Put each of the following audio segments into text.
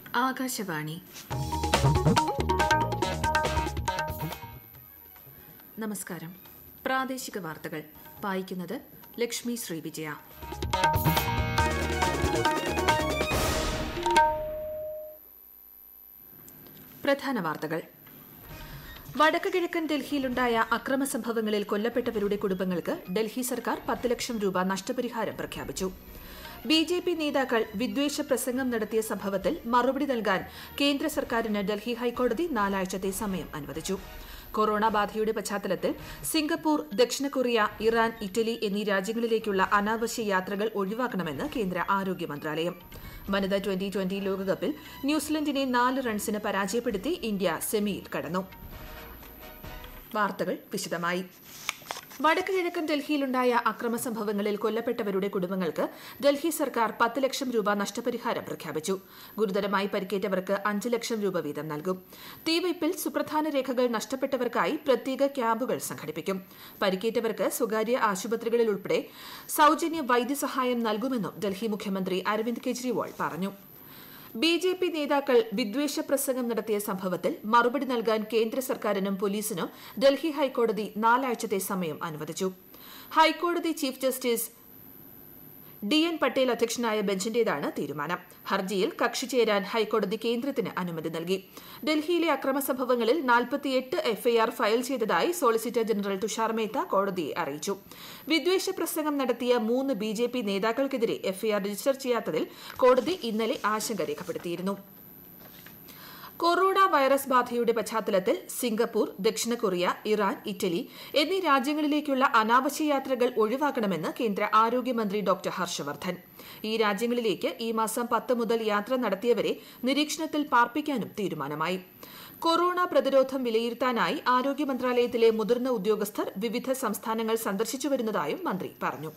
ആകാശവാണി നമസ്കാരം പ്രാദേശിക വാർത്തകൾ വായിക്കുന്നത് ലക്ഷ്മി ശ്രീവിജയ പ്രധാന വാർത്തകൾ വടക്ക് കിഴക്കൻ ഡൽഹിയിലുണ്ടായ അക്രമ സംഭവങ്ങളിൽ കൊല്ലപ്പെട്ടവരുടെ കുടുംബങ്ങൾക്ക് ഡൽഹി സർക്കാർ പത്ത് ലക്ഷം രൂപ നഷ്ടപരിഹാരം പ്രഖ്യാപിച്ചു ബി ജെ പി നേതാക്കൾ വിദ്വേഷ പ്രസംഗം നടത്തിയ സംഭവത്തിൽ മറുപടി നൽകാൻ കേന്ദ്ര സർക്കാരിന് ഡൽഹി ഹൈക്കോടതി നാലാഴ്ചത്തെ സമയം അനുവദിച്ചു കൊറോണ ബാധയുടെ പശ്ചാത്തലത്തിൽ സിംഗപ്പൂർ ദക്ഷിണ കൊറിയ ഇറാൻ ഇറ്റലി എന്നീ രാജ്യങ്ങളിലേക്കുള്ള അനാവശ്യ യാത്രകൾ ഒഴിവാക്കണമെന്ന് കേന്ദ്ര ആരോഗ്യ മന്ത്രാലയം വനിതാ ട്വന്റി ട്വന്റി ലോകകപ്പിൽ ന്യൂസിലൻഡിനെ നാല് റൺസിന് പരാജയപ്പെടുത്തി ഇന്ത്യ സെമിയിൽ കടന്നു വാർത്തകൾ വിശദമായി വടക്ക് കിഴക്കൻ ഡൽഹിയിലുണ്ടായ അക്രമ സംഭവങ്ങളിൽ കൊല്ലപ്പെട്ടവരുടെ കുടുംബങ്ങൾക്ക് ഡൽഹി സർക്കാർ പത്ത് ലക്ഷം രൂപ നഷ്ടപരിഹാരം പ്രഖ്യാപിച്ചു ഗുരുതരമായി പരിക്കേറ്റവർക്ക് അഞ്ച് ലക്ഷം രൂപ വീതം നൽകും തീവയ്പിൽ സുപ്രധാന രേഖകൾ നഷ്ടപ്പെട്ടവർക്കായി പ്രത്യേക ക്യാമ്പുകൾ സംഘടിപ്പിക്കും പരിക്കേറ്റവർക്ക് സ്വകാര്യ ആശുപത്രികളിൽ ഉൾപ്പെടെ സൌജന്യ വൈദ്യസഹായം നൽകുമെന്നും ഡൽഹി മുഖ്യമന്ത്രി അരവിന്ദ് കെജ്രിവാൾ പറഞ്ഞു ബി ജെ പി നേതാക്കൾ വിദ്വേഷ പ്രസംഗം നടത്തിയ സംഭവത്തിൽ മറുപടി നൽകാൻ കേന്ദ്ര സർക്കാരിനും പോലീസിനും ഡൽഹി ഹൈക്കോടതി നാലാഴ്ചത്തെ സമയം അനുവദിച്ചു ഹൈക്കോടതി chief justice D N Patel അധ്യക്ഷനായ ബെഞ്ചിന്റേതാണ് തീരുമാനം ഹർജിയിൽ കക്ഷി ചേരാൻ ഹൈക്കോടതി കേന്ദ്രത്തിന് അനുമതി നൽകി ഡൽഹിയിലെ അക്രമ സംഭവങ്ങളിൽ നാൽപ്പത്തിയെട്ട് എഫ്ഐആർ ഫയൽ ചെയ്തതായി സോളിസിറ്റർ ജനറൽ തുഷാർ മേത്ത കോടതിയെ അറിയിച്ചു വിദ്വേഷ പ്രസംഗം നടത്തിയ മൂന്ന് ബി ജെ പി നേതാക്കൾക്കെതിരെ എഫ്ഐആർ രജിസ്റ്റർ ചെയ്യാത്തതിൽ കോടതി ഇന്നലെ ആശങ്ക രേഖപ്പെടുത്തിയിരുന്നു കൊറോണ വൈറസ് ബാധയുടെ പശ്ചാത്തലത്തിൽ സിംഗപ്പൂർ ദക്ഷിണ കൊറിയ ഇറാൻ ഇറ്റലി എന്നീ രാജ്യങ്ങളിലേക്കുള്ള അനാവശ്യ യാത്രകൾ ഒഴിവാക്കണമെന്ന് കേന്ദ്ര ആരോഗ്യമന്ത്രി ഡോക്ടർ ഹർഷവർദ്ധൻ ഈ രാജ്യങ്ങളിലേക്ക് ഈ മാസം പത്ത് മുതൽ യാത്ര നടത്തിയവരെ നിരീക്ഷണത്തിൽ പാർപ്പിക്കാനും തീരുമാനമായി കൊറോണ പ്രതിരോധം വിലയിരുത്താനായി ആരോഗ്യ മന്ത്രാലയത്തിലെ മുതിർന്ന ഉദ്യോഗസ്ഥർ വിവിധ സംസ്ഥാനങ്ങൾ സന്ദർശിച്ചു വരുന്നതായും മന്ത്രി പറഞ്ഞു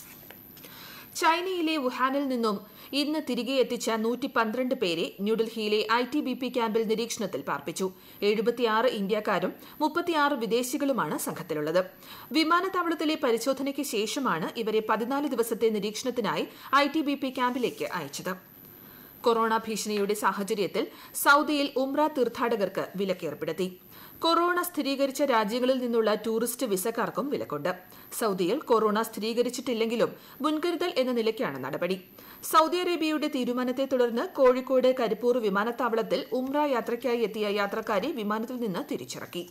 ചൈനയിലെ വുഹാനിൽ നിന്നും ഇന്ന് തിരികെ എത്തിച്ച നൂറ്റി പന്ത്രണ്ട് പേരെ ന്യൂഡൽഹിയിലെ ഐ ടി ബി പി ക്യാമ്പിൽ നിരീക്ഷണത്തിൽ പാർപ്പിച്ചു എഴുപത്തിയാറ് ഇന്ത്യക്കാരും മുപ്പത്തിയാറ് വിദേശികളുമാണ് സംഘത്തിലുള്ളത് വിമാനത്താവളത്തിലെ പരിശോധനയ്ക്ക് ശേഷമാണ് ഇവരെ പതിനാല് ദിവസത്തെ നിരീക്ഷണത്തിനായി ഐ ടി ബി പി ക്യാമ്പിലേക്ക് അയച്ചത് കൊറോണ ഭീഷണിയുടെ സാഹചര്യത്തിൽ സൌദിയിൽ ഉംറ തീർത്ഥാടകർക്ക് വിലക്കേർപ്പെടുത്തി കൊറോണ സ്ഥിരീകരിച്ച രാജ്യങ്ങളിൽ നിന്നുള്ള ടൂറിസ്റ്റ് വിസക്കാർക്കും വിലക്കുണ്ട് സൌദിയിൽ കൊറോണ സ്ഥിരീകരിച്ചിട്ടില്ലെങ്കിലും മുൻകരുതൽ എന്ന നിലയ്ക്കാണ് നടപടി സൌദി അറേബ്യയുടെ തീരുമാനത്തെ തുടർന്ന് കോഴിക്കോട് കരിപ്പൂർ വിമാനത്താവളത്തിൽ ഉംറ യാത്രയ്ക്കായി എത്തിയ യാത്രക്കാരെ വിമാനത്തിൽ നിന്ന് തിരിച്ചിറക്കി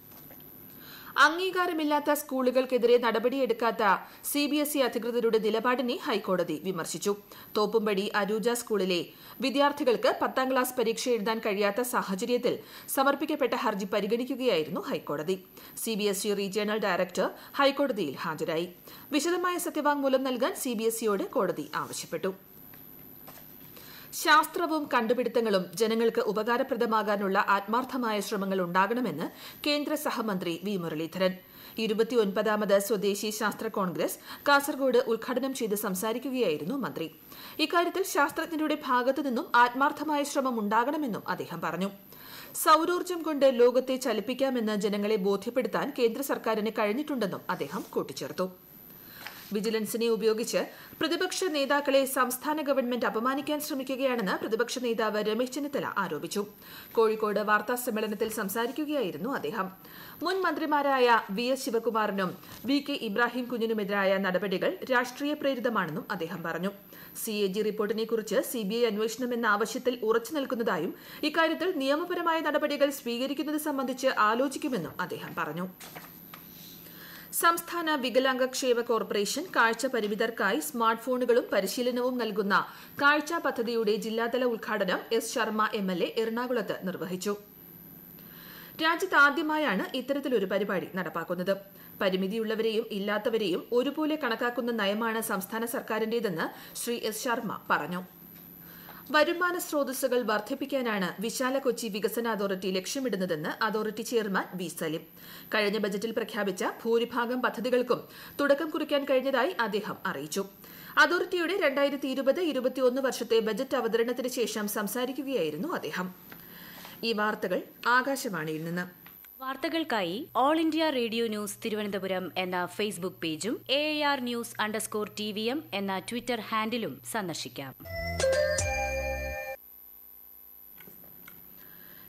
അംഗീകാരമില്ലാത്ത സ്കൂളുകൾക്കെതിരെ നടപടിയെടുക്കാത്ത സി ബി എസ് ഇ അധികൃതരുടെ നിലപാടിനെ ഹൈക്കോടതി വിമർശിച്ചു തോപ്പുംപടി അരൂജ സ്കൂളിലെ വിദ്യാർത്ഥികൾക്ക് പത്താം ക്ലാസ് പരീക്ഷ എഴുതാൻ കഴിയാത്ത സാഹചര്യത്തിൽ സമർപ്പിക്കപ്പെട്ട ഹർജി പരിഗണിക്കുകയായിരുന്നു ഹൈക്കോടതി C B S E regional director ഹൈക്കോടതിയിൽ ഹാജരായി വിശദമായ സത്യവാങ്മൂലം നൽകാൻ സി ബി എസ് ഇയോട് കോടതി ആവശ്യപ്പെട്ടു ശാസ്ത്രവും കണ്ടുപിടുത്തങ്ങളും ജനങ്ങൾക്ക് ഉപകാരപ്രദമാകാനുള്ള ആത്മാർത്ഥമായ ശ്രമങ്ങൾ ഉണ്ടാകണമെന്ന് കേന്ദ്ര സഹമന്ത്രി വി മുരളീധരൻ ഇരുപത്തിയൊൻപതാമത് സ്വദേശി ശാസ്ത്ര കോൺഗ്രസ് കാസർഗോഡ് ഉദ്ഘാടനം ചെയ്ത് സംസാരിക്കുകയായിരുന്നു മന്ത്രി ഇക്കാര്യത്തിൽ ശാസ്ത്രജ്ഞരുടെ ഭാഗത്തു നിന്നും ആത്മാർത്ഥമായ ശ്രമം ഉണ്ടാകണമെന്നും അദ്ദേഹം പറഞ്ഞു സൌരോർജ്ജം കൊണ്ട് ലോകത്തെ ചലിപ്പിക്കാമെന്ന് ജനങ്ങളെ ബോധ്യപ്പെടുത്താൻ കേന്ദ്ര സർക്കാരിന് കഴിഞ്ഞിട്ടുണ്ടെന്നും അദ്ദേഹം കൂട്ടിച്ചേർത്തു വിജിലൻസിനെ ഉപയോഗിച്ച് പ്രതിപക്ഷ നേതാക്കളെ സംസ്ഥാന ഗവൺമെന്റ് അപമാനിക്കാൻ ശ്രമിക്കുകയാണെന്ന് പ്രതിപക്ഷ നേതാവ് രമേശ് ചെന്നിത്തല ആരോപിച്ചു കോഴിക്കോട് വാർത്താ സമ്മേളനത്തിൽ സംസാരിക്കുകയായിരുന്നു അദ്ദേഹം മുൻ മന്ത്രിമാരായ വി എസ് ശിവകുമാറിനും വി കെ ഇബ്രാഹിം കുഞ്ഞിനുമെതിരായ നടപടികൾ രാഷ്ട്രീയ പ്രേരിതമാണെന്നും അദ്ദേഹം പറഞ്ഞു സി എ ജി റിപ്പോർട്ടിനെക്കുറിച്ച് സിബിഐ അന്വേഷണമെന്ന ആവശ്യത്തിൽ ഉറച്ചു നിൽക്കുന്നതായും ഇക്കാര്യത്തിൽ നിയമപരമായ നടപടികൾ സ്വീകരിക്കുന്നത് സംബന്ധിച്ച് ആലോചിക്കുമെന്നും അദ്ദേഹം പറഞ്ഞു സംസ്ഥാന വികലാംഗ ക്ഷേമ കോർപ്പറേഷൻ കാഴ്ച പരിമിതർക്കായി സ്മാർട്ട് ഫോണുകളും പരിശീലനവും നൽകുന്ന കാഴ്ച പദ്ധതിയുടെ ജില്ലാതല ഉദ്ഘാടനം S Sharma M L A എറണാകുളത്ത് നിർവഹിച്ചു രാജ്യത്ത് ആദ്യമായാണ് ഇത്തരത്തിലൊരു പരിപാടി നടപ്പാക്കുന്നത് പരിമിതിയുള്ളവരെയും ഇല്ലാത്തവരെയും ഒരുപോലെ കണക്കാക്കുന്ന നയമാണ് സംസ്ഥാന സർക്കാരിന്റേതെന്ന് ശ്രീ എസ് ശർമ്മ പറഞ്ഞു വരുമാന സ്രോതസ്സുകൾ വർദ്ധിപ്പിക്കാനാണ് വിശാല കൊച്ചി വികസന അതോറിറ്റി ലക്ഷ്യമിടുന്നതെന്ന് അതോറിറ്റി ചെയർമാൻ വി സലിം കഴിഞ്ഞ ബജറ്റിൽ പ്രഖ്യാപിച്ച ഭൂരിഭാഗം പദ്ധതികൾക്കും തുടക്കം കുറിക്കാൻ കഴിഞ്ഞതായി അദ്ദേഹം അറിയിച്ചു അതോറിറ്റിയുടെ രണ്ടായിരത്തി ഇരുപത് ഇരുപത്തിയൊന്ന് വർഷത്തെ ബജറ്റ് അവതരണത്തിന് ശേഷം സംസാരിക്കുകയായിരുന്നു അദ്ദേഹം ഈ വാർത്തകൾ ആകാശവാണിയിൽ നിന്ന് വാർത്തകൾക്കായി All India Radio News Thiruvananthapuram എന്ന ഫേസ്ബുക്ക് പേജും A R news underscore T V M എന്ന ട്വിറ്റർ ഹാൻഡിലും സന്ദർശിക്കാം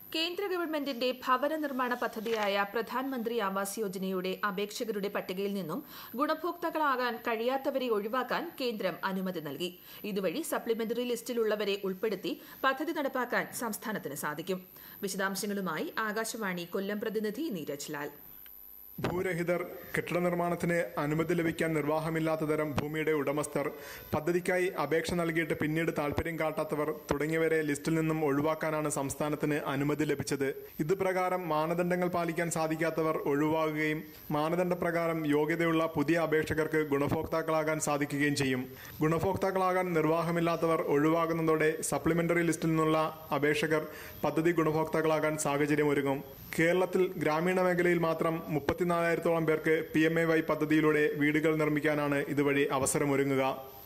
കേന്ദ്ര ഗവൺമെന്റിന്റെ ഭവന നിർമ്മാണ പദ്ധതിയായ പ്രധാൻമന്ത്രി ആവാസ് യോജനയുടെ അപേക്ഷകരുടെ പട്ടികയിൽ നിന്നും ഗുണഭോക്താക്കളാകാൻ കഴിയാത്തവരെ ഒഴിവാക്കാൻ കേന്ദ്രം അനുമതി നൽകി ഇതുവഴി സപ്ലിമെന്ററി ലിസ്റ്റിലുള്ളവരെ ഉൾപ്പെടുത്തി പദ്ധതി നടപ്പാക്കാൻ സംസ്ഥാനത്തിന് സാധിക്കും വിശദാംശങ്ങളുമായി ആകാശവാണി കൊല്ലം പ്രതിനിധി നീരജ് ലാൽ ഭൂരഹിതർ കെട്ടിട നിർമ്മാണത്തിന് അനുമതി ലഭിക്കാൻ നിർവാഹമില്ലാത്ത തരം ഭൂമിയുടെ ഉടമസ്ഥർ പദ്ധതിക്കായി അപേക്ഷ നൽകിയിട്ട് പിന്നീട് താൽപര്യം കാട്ടാത്തവർ തുടങ്ങിയവരെ ലിസ്റ്റിൽ നിന്നും ഒഴിവാക്കാനാണ് സംസ്ഥാനത്തിന് അനുമതി ലഭിച്ചത് ഇത് പ്രകാരം മാനദണ്ഡങ്ങൾ പാലിക്കാൻ സാധിക്കാത്തവർ ഒഴിവാകുകയും മാനദണ്ഡ പ്രകാരം യോഗ്യതയുള്ള പുതിയ അപേക്ഷകർക്ക് ഗുണഭോക്താക്കളാകാൻ സാധിക്കുകയും ചെയ്യും ഗുണഭോക്താക്കളാകാൻ നിർവാഹമില്ലാത്തവർ ഒഴിവാകുന്നതോടെ സപ്ലിമെന്ററി ലിസ്റ്റിൽ നിന്നുള്ള അപേക്ഷകർ പദ്ധതി ഗുണഭോക്താക്കളാകാൻ സാഹചര്യമൊരുങ്ങും കേരളത്തിൽ ഗ്രാമീണ മേഖലയിൽ മാത്രം മുപ്പത്തിനാലായിരത്തോളം പേർക്ക് പി എം എ വൈ പദ്ധതിയിലൂടെ വീടുകൾ നിർമ്മിക്കാനാണ് ഇതുവഴി അവസരമൊരുങ്ങുക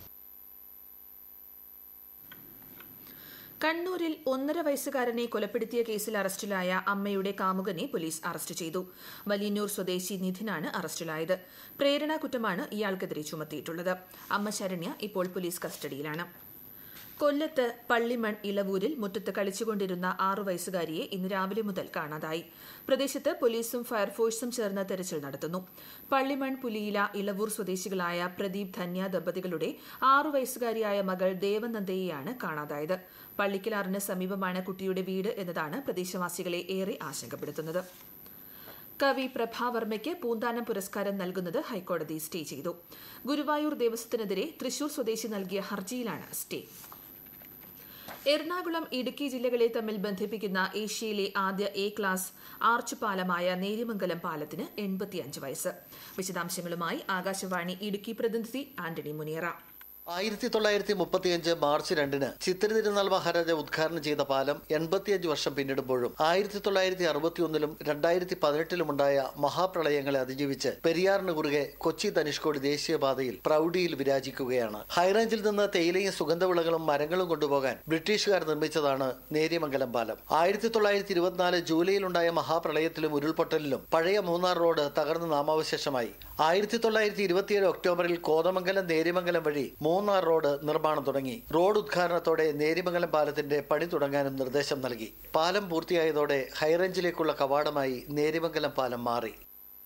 കണ്ണൂരിൽ ഒന്നര വയസ്സുകാരനെ കൊലപ്പെടുത്തിയ കേസിൽ അറസ്റ്റിലായ അമ്മയുടെ കാമുകനെ പോലീസ് അറസ്റ്റ് ചെയ്തു വലിയന്നൂർ സ്വദേശി നിധിനാണ് അറസ്റ്റിലായത് പ്രേരണ കുറ്റമാണ് ഇയാൾക്കെതിരെ ചുമത്തിയിട്ടുള്ളത് അമ്മ ശരണ്യ ഇപ്പോൾ പോലീസ് കസ്റ്റഡിയിലാണ് കൊല്ലത്ത് പള്ളിമൺ ഇളവൂരിൽ മുറ്റത്ത് കളിച്ചുകൊണ്ടിരുന്ന ആറു വയസ്സുകാരിയെ ഇന്ന് രാവിലെ മുതൽ കാണാതായി പ്രദേശത്ത് പോലീസും ഫയർഫോഴ്സും ചേർന്ന് തെരച്ചിൽ നടത്തുന്നു പള്ളിമൺ പുലിയില ഇളവൂർ സ്വദേശികളായ പ്രദീപ് ധന്യ ദമ്പതികളുടെ ആറു വയസ്സുകാരിയായ മകൾ ദേവനന്ദയെയാണ് കാണാതായത് പള്ളിക്കലാറിന് സമീപമാണ് കുട്ടിയുടെ വീട് എന്നതാണ് പ്രദേശവാസികളെ ഏറെ ആശങ്കപ്പെടുത്തുന്നത് കവി പ്രഭാവർമ്മയ്ക്ക് പൂന്താനം പുരസ്കാരം നൽകുന്നത് ഹൈക്കോടതി സ്റ്റേ ചെയ്തു ഗുരുവായൂർ ദേവസ്വത്തിനെതിരെ തൃശൂർ സ്വദേശി നൽകിയ ഹർജിയിലാണ് സ്റ്റേ എറണാകുളം ഇടുക്കി ജില്ലകളെ തമ്മിൽ ബന്ധിപ്പിക്കുന്ന ഏഷ്യയിലെ ആദ്യ എ ക്ലാസ് ആർച്ച് പാലമായ നേര്യമംഗലം പാലത്തിന് എൺപത്തിയഞ്ച് വയസ്സ് വിശദാംശങ്ങളുമായി ആകാശവാണി ഇടുക്കി പ്രതിനിധി ആന്റണി മുനിയറ ആയിരത്തി തൊള്ളായിരത്തി മുപ്പത്തിയഞ്ച് മാർച്ച് രണ്ടിന് ചിത്തിര തിരുനാൾ മഹാരാജ ഉദ്ഘാടനം ചെയ്ത പാലം എൺപത്തിയഞ്ച് വർഷം പിന്നിടുമ്പോഴും ആയിരത്തി തൊള്ളായിരത്തി അറുപത്തിയൊന്നിലും രണ്ടായിരത്തി പതിനെട്ടിലുമുണ്ടായ മഹാപ്രളയങ്ങളെ അതിജീവിച്ച് പെരിയാറിന് കുറുകെ കൊച്ചി ധനുഷ്കോടി ദേശീയപാതയിൽ പ്രൗഢിയിൽ വിരാജിക്കുകയാണ് ഹൈറേഞ്ചിൽ നിന്ന് തേയിലയും സുഗന്ധവിളകളും മരങ്ങളും കൊണ്ടുപോകാൻ ബ്രിട്ടീഷുകാർ നിർമ്മിച്ചതാണ് നേര്യമംഗലം പാലം ആയിരത്തി തൊള്ളായിരത്തി ഇരുപത്തിനാല് ജൂലൈയിലുണ്ടായ മഹാപ്രളയത്തിലും ഉരുൾപൊട്ടലിലും പഴയ മൂന്നാർ റോഡ് തകർന്ന് നാമാവശേഷമായി ആയിരത്തി തൊള്ളായിരത്തി ഇരുപത്തിയേഴ് ഒക്ടോബറിൽ കോതമംഗലം നേര്യമംഗലം വഴി മൂന്നാർ റോഡ് നിർമ്മാണം തുടങ്ങി റോഡ് ഉദ്ഘാടനത്തോടെ നേര്യമംഗലം പാലത്തിന്റെ പണി തുടങ്ങാനും നിർദ്ദേശം നൽകി പാലം പൂർത്തിയായതോടെ ഹൈറേഞ്ചിലേക്കുള്ള കവാടമായി നേര്യമംഗലം പാലം മാറി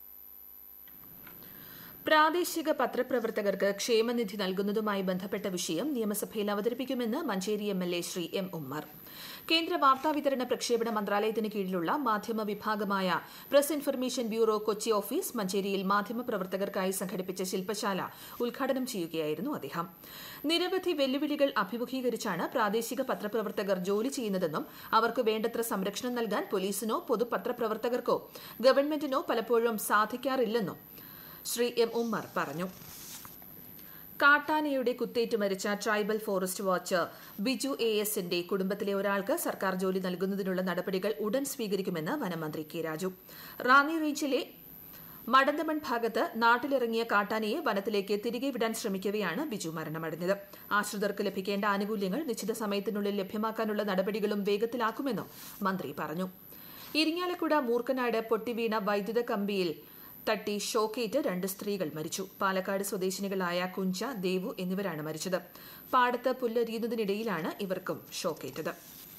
പ്രാദേശിക പത്രപ്രവർത്തകർക്ക് ക്ഷേമനിധി നൽകുന്നതുമായി ബന്ധപ്പെട്ട വിഷയം നിയമസഭയിൽ അവതരിപ്പിക്കുമെന്ന് Manjeri M L A Shri M Ummer കേന്ദ്ര വാർത്താവിതരണ പ്രക്ഷേപണ മന്ത്രാലയത്തിന് കീഴിലുള്ള മാധ്യമ വിഭാഗമായ Press Information Bureau Kochi office മഞ്ചേരിയിൽ മാധ്യമപ്രവർത്തകർക്കായി സംഘടിപ്പിച്ച ശില്പശാല ഉദ്ഘാടനം ചെയ്യുകയായിരുന്നു അദ്ദേഹം നിരവധി വെല്ലുവിളികൾ അഭിമുഖീകരിച്ചാണ് പ്രാദേശിക പത്രപ്രവർത്തകർ ജോലി ചെയ്യുന്നതെന്നും അവർക്ക് വേണ്ടത്ര സംരക്ഷണം നൽകാൻ പോലീസിനോ പൊതുപത്രപ്രവർത്തകർക്കോ ഗവൺമെന്റിനോ പലപ്പോഴും സാധിക്കാറില്ലെന്നും ശ്രീ എം ഉമ്മർ പറഞ്ഞു കാട്ടാനയുടെ കുത്തേറ്റ് മരിച്ച tribal forest watcher Biju A എസിന്റെ കുടുംബത്തിലെ ഒരാൾക്ക് സർക്കാർ ജോലി നൽകുന്നതിനുള്ള നടപടികൾ ഉടൻ സ്വീകരിക്കുമെന്ന് വനമന്ത്രി കെ രാജു റാന്നി റേഞ്ചിലെ മടന്തമൺ ഭാഗത്ത് നാട്ടിലിറങ്ങിയ കാട്ടാനയെ വനത്തിലേക്ക് തിരികെ വിടാൻ ശ്രമിക്കവെയാണ് ബിജു മരണമടഞ്ഞത് ആശ്രിതർക്ക് ലഭിക്കേണ്ട ആനുകൂല്യങ്ങൾ നിശ്ചിത സമയത്തിനുള്ളിൽ ലഭ്യമാക്കാനുള്ള നടപടികളും വേഗത്തിലാക്കുമെന്നും മന്ത്രി പറഞ്ഞു ഇരിങ്ങാലക്കുട മൂർക്കനാട് പൊട്ടിവീണ വൈദ്യുത കമ്പിയിൽ തട്ടി ഷോക്കേറ്റ് രണ്ട് സ്ത്രീകൾ മരിച്ചു പാലക്കാട് സ്വദേശിനികളായ കുഞ്ച ദേവു എന്നിവരാണ് മരിച്ചത് പാടത്ത് പുല്ലരിയുന്നതിനിടയിലാണ് ഇവർക്കും ഷോക്കേറ്റത്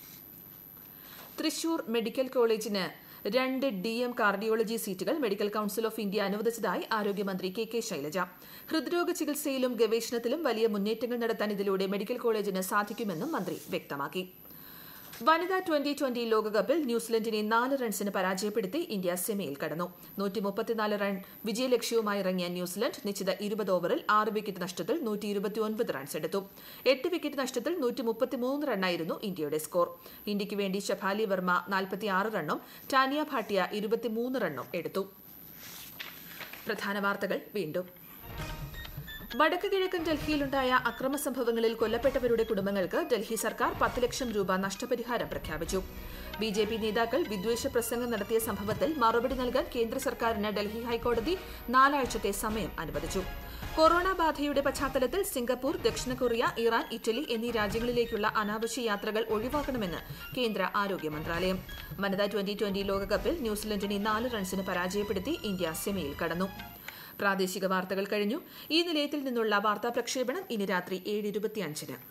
തൃശൂർ മെഡിക്കൽ കോളേജിന് രണ്ട് D M cardiology seats medical council of India അനുവദിച്ചതായി ആരോഗ്യമന്ത്രി കെ കെ ശൈലജ ഹൃദ്രോഗ ചികിത്സയിലും ഗവേഷണത്തിലും വലിയ മുന്നേറ്റങ്ങൾ നടത്താൻ ഇതിലൂടെ മെഡിക്കൽ കോളേജിന് സാധിക്കുമെന്നും മന്ത്രി വ്യക്തമാക്കി വനിതാ ട്വന്റി ട്വന്റി ലോകകപ്പിൽ ന്യൂസിലൻഡിനെ നാല് റൺസിന് പരാജയപ്പെടുത്തി ഇന്ത്യ സെമിയിൽ കടന്നു നൂറ്റി മുപ്പത്തിനാല് റൺ വിജയലക്ഷ്യവുമായി ഇറങ്ങിയ ന്യൂസിലൻഡ് നിശ്ചിത ഇരുപത് ഓവറിൽ ആറ് വിക്കറ്റ് നഷ്ടത്തിൽ നൂറ്റി ഇരുപത്തിയൊൻപത് റൺസ് എടുത്തു എട്ട് വിക്കറ്റ് നഷ്ടത്തിൽ നൂറ്റി മുപ്പത്തിമൂന്ന് റണ്ണായിരുന്നു ഇന്ത്യയുടെ സ്കോർ ഇന്ത്യയ്ക്ക് വേണ്ടി ശഫാലി വർമ്മ നാൽപ്പത്തിയാറ് റണ്ണും ടാനിയ ഭാട്ടിയ ഇരുപത്തിമൂന്ന് റണ്ണും എടുത്തു പ്രധാന വാർത്തകൾ വീണ്ടും വടക്ക് കിഴക്കൻ ഡൽഹിയിലുണ്ടായ അക്രമ സംഭവങ്ങളിൽ കൊല്ലപ്പെട്ടവരുടെ കുടുംബങ്ങൾക്ക് ഡൽഹി സർക്കാർ പത്ത് ലക്ഷം രൂപ നഷ്ടപരിഹാരം പ്രഖ്യാപിച്ചു ബി ജെ പി നേതാക്കൾ വിദ്വേഷ പ്രസംഗം നടത്തിയ സംഭവത്തിൽ മറുപടി നൽകാൻ കേന്ദ്ര സർക്കാരിന് ഡൽഹി ഹൈക്കോടതി നാലാഴ്ചത്തെ സമയം അനുവദിച്ചു കൊറോണ ബാധയുടെ പശ്ചാത്തലത്തിൽ സിംഗപ്പൂർ ദക്ഷിണ കൊറിയ ഇറാൻ ഇറ്റലി എന്നീ രാജ്യങ്ങളിലേക്കുള്ള അനാവശ്യ യാത്രകൾ ഒഴിവാക്കണമെന്ന് കേന്ദ്ര ആരോഗ്യ മന്ത്രാലയം വനിതാ ട്വന്റി ട്വന്റി ലോകകപ്പിൽ ന്യൂസിലൻഡിനെ നാല് റൺസിന് പരാജയപ്പെടുത്തി ഇന്ത്യ സെമിയിൽ കടന്നു പ്രാദേശിക വാർത്തകൾ കഴിഞ്ഞു ഈ നിലയത്തിൽ നിന്നുള്ള വാർത്താ പ്രക്ഷേപണം ഇനി രാത്രി ഏഴ് ഇരുപത്തിയഞ്ചിന്